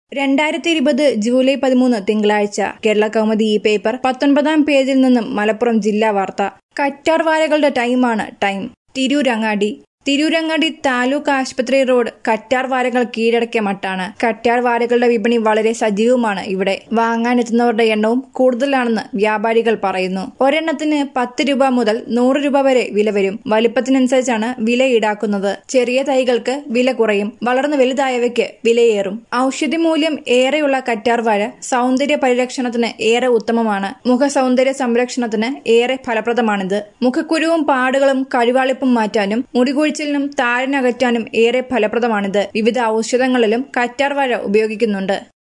രണ്ടായിരത്തി ഇരുപത് ജൂലൈ പതിമൂന്ന് തിങ്കളാഴ്ച കേരള കൗമുദി ഈ പേപ്പർ പത്തൊൻപതാം പേജിൽ നിന്നും മലപ്പുറം ജില്ലാ വാർത്ത കറ്റാർ വാഴകളുടെ ടൈമാണ് ടൈം തിരൂരങ്ങാടി തിരൂരങ്ങാടി താലൂക്ക് ആശുപത്രി റോഡ് കറ്റാർ വാരകൾ കീഴടക്കിയ മട്ടാണ് കറ്റാർ വാരകളുടെ വിപണി വളരെ സജീവമാണ് ഇവിടെ വാങ്ങാനെത്തുന്നവരുടെ എണ്ണവും കൂടുതലാണെന്ന് വ്യാപാരികൾ പറയുന്നു ഒരെണ്ണത്തിന് പത്ത് രൂപ മുതൽ നൂറ് രൂപ വരെ വില വരും വലിപ്പത്തിനനുസരിച്ചാണ് വില ഈടാക്കുന്നത് ചെറിയ തൈകൾക്ക് വില കുറയും വളർന്നു വലുതായവയ്ക്ക് വിലയേറും ഔഷധമൂല്യം ഏറെയുള്ള കറ്റാർ വാഴ സൗന്ദര്യ പരിരക്ഷണത്തിന് ഏറെ ഉത്തമമാണ് മുഖ സൗന്ദര്യ സംരക്ഷണത്തിന് ഏറെ ഫലപ്രദമാണിത് മുഖക്കുരുവും പാടുകളും കഴിവാളിപ്പും മാറ്റാനും മുടികൊഴിച്ചിലിനും താരനകറ്റാനും ഏറെ ഫലപ്രദമാണിത് വിവിധ ഔഷധങ്ങളിലും കറ്റാർ വാഴ ഉപയോഗിക്കുന്നുണ്ട്